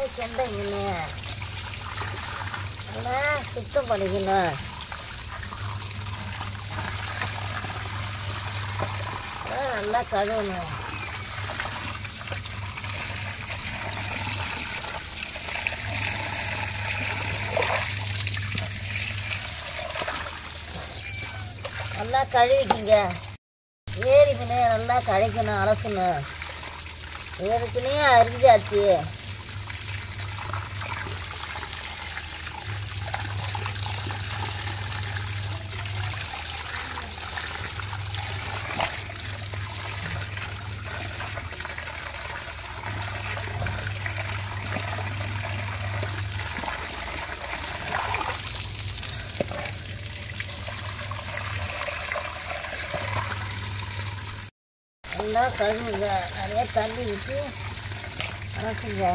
கெண்டை மீன் நல்லா சுத்தம் பண்ணிக்கணும் அதான் நல்லா கழுவணும் நல்லா கழுவிக்கிங்க ஏரி மீனை நல்லா கழிக்கணும் அலசணும் ஏற்கனவே அரிஞ்சாச்சு நல்லா கழுவுங்க நிறைய தண்ணி விட்டு அலசுங்க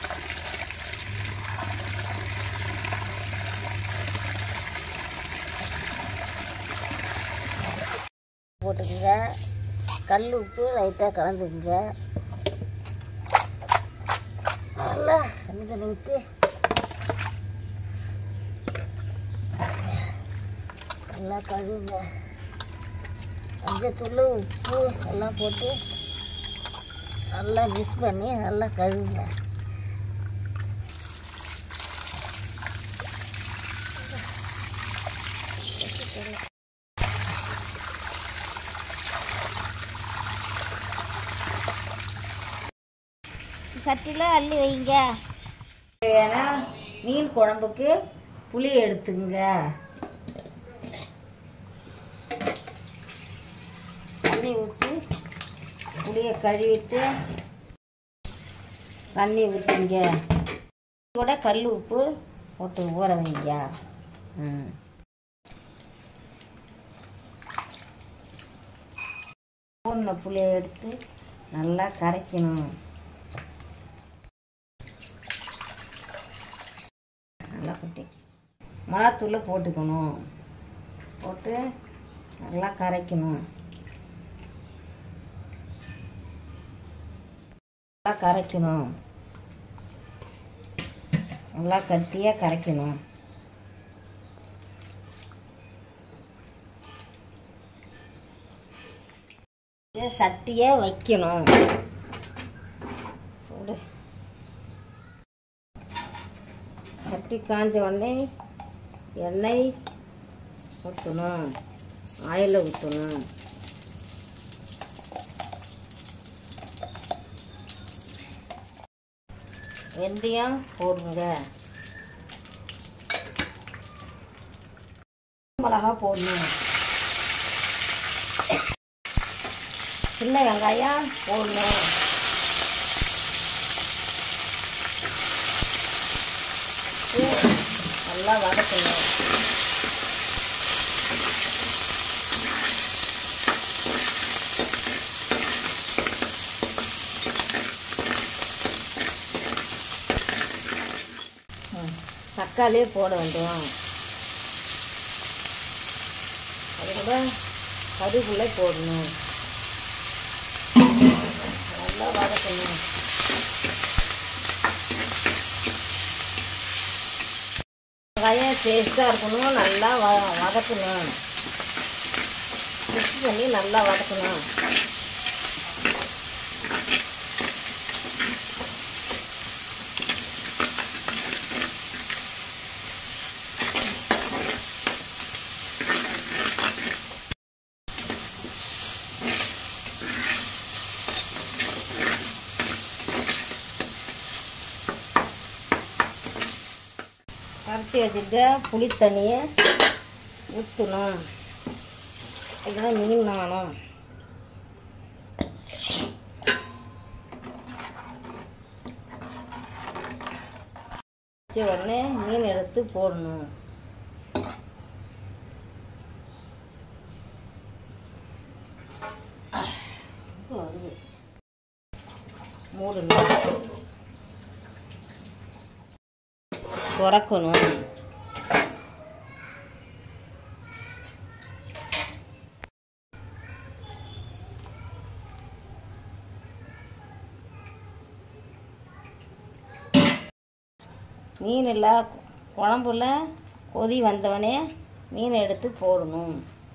போட்டுக்குங்க கல் உப்பு லைட்டாக கலந்துக்குங்க நல்லா தண்ணி தண்ணி ஊற்றி நல்லா கழுவுங்க மஞ்சத்தூள் உப்பு எல்லாம் போட்டு நல்லா மிக்ஸ் பண்ணி நல்லா கழுவுங்க சட்டியில் அள்ளி வைங்க வேணா மீன் குழம்புக்கு புளி எடுத்துங்க தண்ணி ஊற்றி புளியை கழுவிட்டு தண்ணி ஊற்றிங்க கூட கல் உப்பு போட்டு ஊற வைங்க ம் ஊறின புளியை எடுத்து நல்லா கரைக்கணும் நல்லா கொட்டி மிளகாத்தூள் போட்டுக்கணும் போட்டு நல்லா கரைக்கணும் நல்லா கரைக்கணும் நல்லா கட்டியாக கரைக்கணும் இது சட்டியை வைக்கணும் சூடு சட்டி காஞ்ச உடனே எண்ணெய் ஊற்றணும் ஆயிலை ஊற்றணும் வெந்தயம் போடுங்க மிளகா போடணும் சின்ன வெங்காயம் போடணும் உப்பு நல்லா வதக்கணும் ம், தக்காளியே போட வேண்டும் அது கூட கருவேப்பிலை போடணும் நல்லா வதக்கணும் வெங்காயம் டேஸ்ட்டாக இருக்கணும் நல்லா வ வதக்கணும் மிக்ஸ் பண்ணி நல்லா வதக்கணும் கரைச்சி வச்சுருக்க புளி தண்ணியை ஊற்றணும் இதெல்லாம் மீன் நாணும் வச்ச உடனே மீன் எடுத்து போடணும் வருது மூடணும் திறக்கணும் மீனில் குழம்புல கொதி வந்தவனே மீனை எடுத்து போடணும்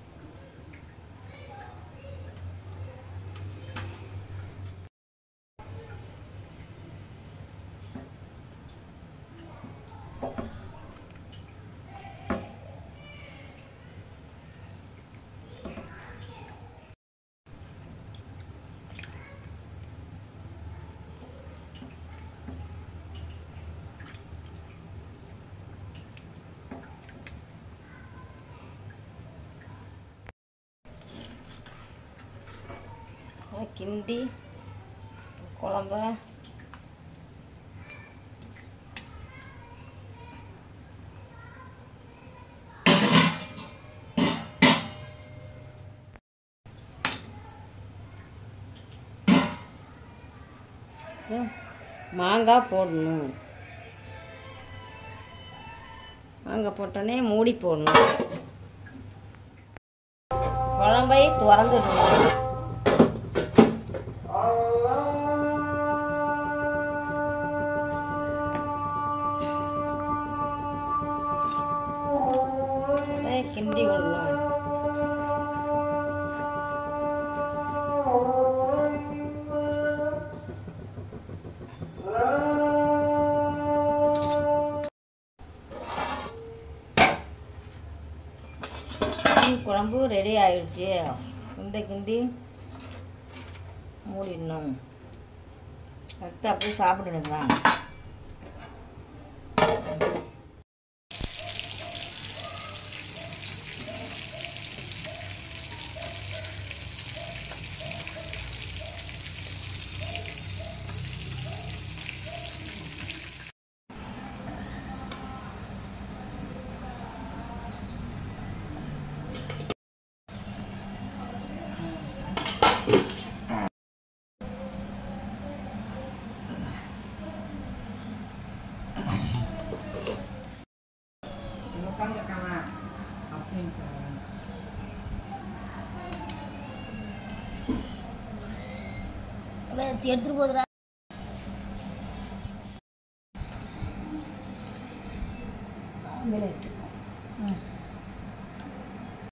கிண்டி குழம்ப மாங்காய் போடணும் மாங்காய் போட்டோன்னே மூடி போடணும் குழம்பை திறந்துடணும் அதை கிண்டி விடணும் மீன் குழம்பு ரெடி ஆயிடுச்சு கிண்டி கிண்டி மூடிடணும் அடுத்து அப்படியே சாப்பிடணும் தான் உட்காந்துருக்காங்க அப்படின்ட்டு எடுத்துட்டு போதுடா மினிட்